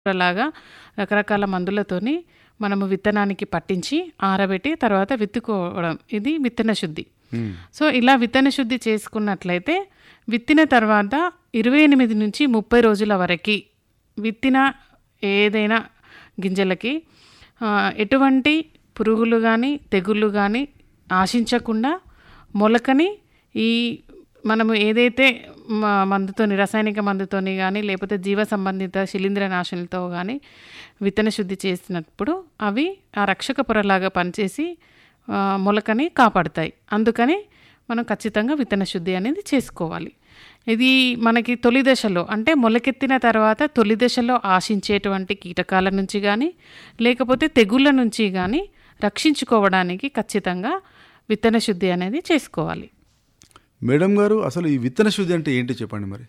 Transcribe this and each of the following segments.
లాగా రకరకాల మందులతోని మనము విత్తనానికి పట్టించి ఆరబెట్టి తర్వాత విత్తుకోవడం ఇది విత్తన శుద్ధి మ్మ్. సో ఇలా విత్తన శుద్ధి చేసుకున్నట్లయితే విత్తిన తర్వాత ఇరవై ఎనిమిది నుంచి ముప్పై రోజుల వరకు విత్తిన ఏదైనా గింజలకి ఆ, ఎటువంటి పురుగులు కానీ తెగుళ్ళు కానీ ఆశించకుండా మొలకని ఈ మనము ఏదైతే మ- మందుతోని రసాయనిక మందుతోని కానీ లేకపోతే జీవ సంబంధిత శిలీంద్ర నాశనలతో కానీ విత్తన శుద్ధి చేసినప్పుడు అవి ఆ రక్షక పొరలాగా పనిచేసి ఆ, మొలకని కాపాడుతాయి అందుకని మనం ఖచ్చితంగా విత్తన శుద్ధి అనేది చేసుకోవాలి ఇది మనకి తొలి దశలో అంటే మొలకెత్తిన తర్వాత తొలి దశలో ఆశించేటువంటి కీటకాల నుంచి కానీ లేకపోతే తెగుళ్ళ నుంచి కానీ రక్షించుకోవడానికి ఖచ్చితంగా విత్తన శుద్ధి అనేది చేసుకోవాలి మేడం గారు అసలు ఈ విత్తన శుద్ధి అంటే ఏంటి చెప్పండి మరి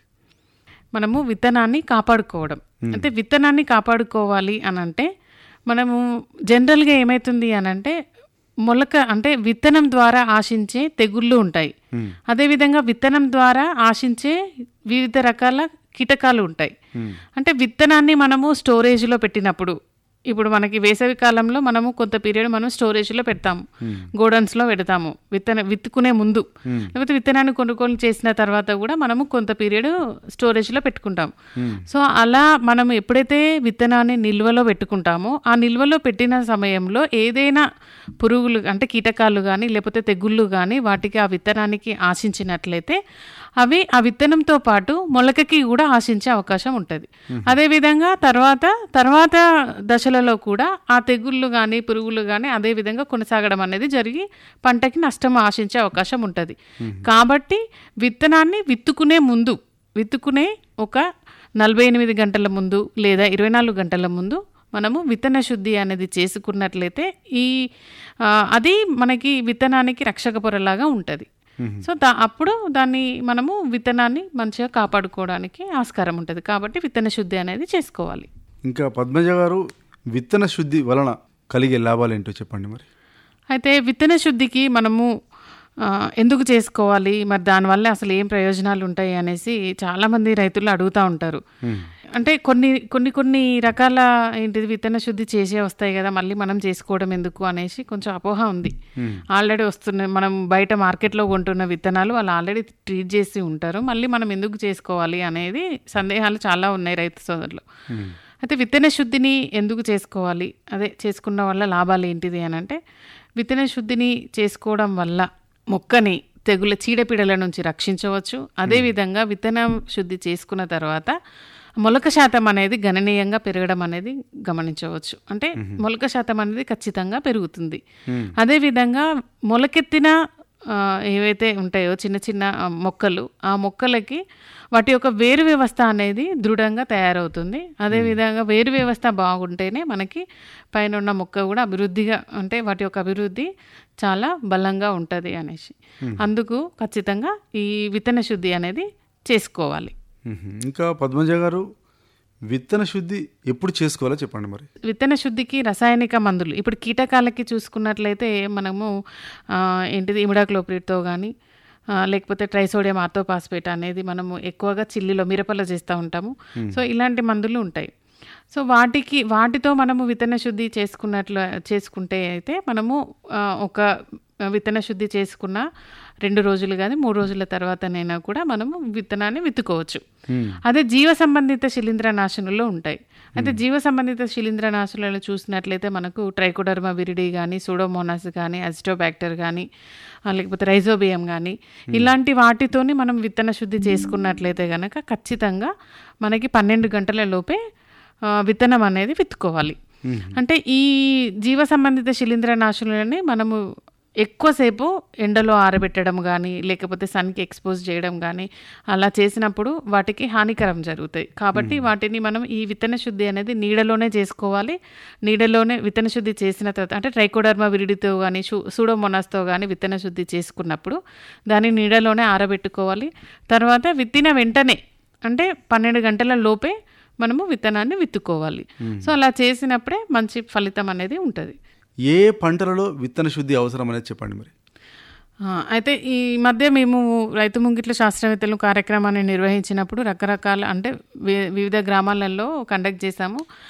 మనము విత్తనాన్ని కాపాడుకోవడం అంటే విత్తనాన్ని కాపాడుకోవాలి అని అంటే మనము జనరల్గా ఏమవుతుంది అని అంటే మొలక అంటే విత్తనం ద్వారా ఆశించే తెగుళ్ళు ఉంటాయి మ్మ్. అదేవిధంగా విత్తనం ద్వారా ఆశించే వివిధ రకాల కీటకాలు ఉంటాయి మ్మ్. అంటే విత్తనాన్ని మనము స్టోరేజ్లో పెట్టినప్పుడు ఇప్పుడు మనకి వేసవి కాలంలో మనము కొంత పీరియడ్ మనం స్టోరేజ్లో పెడతాము గోడౌన్స్లో పెడతాము విత్తన విత్తుకునే ముందు మ్మ్. లేకపోతే విత్తనాన్ని కొనుగోలు చేసిన తర్వాత కూడా మనము కొంత పీరియడ్ స్టోరేజ్లో పెట్టుకుంటాం మ్మ్. సో అలా మనం ఎప్పుడైతే విత్తనాన్ని నిల్వలో పెట్టుకుంటామో ఆ నిల్వలో పెట్టిన సమయంలో ఏదైనా పురుగులు అంటే కీటకాలు కానీ లేకపోతే తెగుళ్ళు కానీ వాటికి ఆ విత్తనానికి ఆశించినట్లయితే అవి ఆ విత్తనంతో పాటు మొలకకి కూడా ఆశించే అవకాశం ఉంటుంది అదేవిధంగా తర్వాత తర్వాత దశలలో కూడా ఆ తెగుళ్ళు కానీ పురుగులు కానీ అదే విధంగా కొనసాగడం అనేది జరిగి పంటకి నష్టం ఆశించే అవకాశం ఉంటుంది కాబట్టి విత్తనాన్ని విత్తుకునే ముందు విత్తుకునే ఒక నలభై ఎనిమిది గంటల ముందు లేదా ఇరవై నాలుగు గంటల ముందు మనము విత్తన శుద్ధి అనేది చేసుకున్నట్లయితే ఈ ఆ, అది మనకి విత్తనానికి రక్షక పొరలాగా ఉంటుంది సో దా అప్పుడు దాన్ని మనము విత్తనాన్ని మంచిగా కాపాడుకోవడానికి ఆస్కారం ఉంటుంది కాబట్టి విత్తన శుద్ధి అనేది చేసుకోవాలి ఇంకా పద్మజ గారు విత్తన శుద్ధి వలన కలిగే లాభాలు ఏంటో చెప్పండి మరి అయితే విత్తన శుద్ధికి మనము ఆ, ఎందుకు చేసుకోవాలి మరి దానివల్ల అసలు ఏం ప్రయోజనాలు ఉంటాయి అనేసి చాలామంది రైతులు అడుగుతూ ఉంటారు అంటే కొన్ని కొన్ని కొన్ని రకాల ఏంటిది విత్తన శుద్ధి చేసే వస్తాయి కదా మళ్ళీ మనం చేసుకోవడం ఎందుకు అనేసి కొంచెం అపోహ ఉంది ఆల్రెడీ వస్తున్న మనం బయట మార్కెట్లో కొంటున్న విత్తనాలు వాళ్ళు ఆల్రెడీ ట్రీట్ చేసి ఉంటారు మళ్ళీ మనం ఎందుకు చేసుకోవాలి అనేది సందేహాలు చాలా ఉన్నాయి రైతు సోదరులు అయితే విత్తన శుద్ధిని ఎందుకు చేసుకోవాలి అదే చేసుకున్న వల్ల లాభాలు ఏంటిది అని అంటే విత్తన శుద్ధిని చేసుకోవడం వల్ల మొక్కని తెగుల చీడపీడల నుంచి రక్షించవచ్చు అదేవిధంగా విత్తనం శుద్ధి చేసుకున్న తర్వాత మొలక శాతం అనేది గణనీయంగా పెరగడం అనేది గమనించవచ్చు అంటే మొలక శాతం అనేది ఖచ్చితంగా పెరుగుతుంది అదేవిధంగా మొలకెత్తిన ఆ, ఏవైతే ఉంటాయో చిన్న చిన్న ఆ, మొక్కలు ఆ మొక్కలకి వాటి యొక్క వేరు వ్యవస్థ అనేది దృఢంగా తయారవుతుంది అదేవిధంగా వేరు వ్యవస్థ బాగుంటేనే మనకి పైన ఉన్న మొక్క కూడా అభివృద్ధిగా అంటే వాటి యొక్క అభివృద్ధి చాలా బలంగా ఉంటుంది అనేసి అందుకు ఖచ్చితంగా ఈ విత్తన శుద్ధి అనేది చేసుకోవాలి మ్మ్. ఇంకా పద్మజ గారు విత్తన శుద్ధి ఎప్పుడు చేసుకోవాలో చెప్పండి మరి విత్తన శుద్ధికి రసాయనిక మందులు ఇప్పుడు కీటకాలకి చూసుకున్నట్లయితే మనము ఆ, ఏంటిది ఇమిడాక్లోప్రిడ్తో కానీ లేకపోతే ట్రైసోడియం ఆర్థోపాస్పేట్ అనేది మనము ఎక్కువగా చిల్లిలో మిరపలో చేస్తూ ఉంటాము సో ఇలాంటి మందులు ఉంటాయి సో వాటికి వాటితో మనము విత్తన శుద్ధి చేసుకున్నట్లు చేసుకుంటే అయితే మనము ఆ, ఒక విత్తన శుద్ధి చేసుకున్న రెండు రోజులు కానీ మూడు రోజుల తర్వాతనైనా కూడా మనము విత్తనాన్ని విత్తుకోవచ్చు అదే జీవ సంబంధిత శిలీంద్ర నాశనులు ఉంటాయి అయితే జీవ సంబంధిత శిలీంద్ర నాశనాలు చూసినట్లయితే మనకు ట్రైకోడర్మా విరిడి కానీ సూడోమోనాస్ కానీ అజిటోబ్యాక్టర్ కానీ ఆ, లేకపోతే రైజోబియం కానీ ఇలాంటి వాటితోని మనం విత్తన శుద్ధి చేసుకున్నట్లయితే కనుక ఖచ్చితంగా మనకి పన్నెండు గంటల లోపే ఆ, విత్తనం అనేది విత్తుకోవాలి అంటే ఈ జీవ సంబంధిత శిలీంద్ర నాశనాలని మనము ఎక్కువసేపు ఎండలో ఆరబెట్టడం కానీ లేకపోతే సన్కి ఎక్స్పోజ్ చేయడం కానీ అలా చేసినప్పుడు వాటికి హానికరం జరుగుతాయి కాబట్టి వాటిని మనం ఈ విత్తన శుద్ధి అనేది నీడలోనే చేసుకోవాలి నీడలోనే విత్తన శుద్ధి చేసిన తర్వాత అంటే ట్రైకోడర్మా విరిడితో కానీ సూడోమోనాస్తో కానీ విత్తన శుద్ధి చేసుకున్నప్పుడు దాన్ని నీడలోనే ఆరబెట్టుకోవాలి తర్వాత విత్తిన వెంటనే అంటే పన్నెండు గంటల లోపే మనము విత్తనాన్ని విత్తుకోవాలి సో అలా చేసినప్పుడే మంచి ఫలితం అనేది ఉంటుంది ఏ పంటలలో విత్తన శుద్ధి అవసరం అనేది చెప్పండి మరి ఆ, అయితే ఈ మధ్య మేము రైతు ముంగిట్ల శాస్త్రవేత్తలు కార్యక్రమాన్ని నిర్వహించినప్పుడు రకరకాల అంటే వి- వివిధ గ్రామాలలో కండక్ట్ చేశాము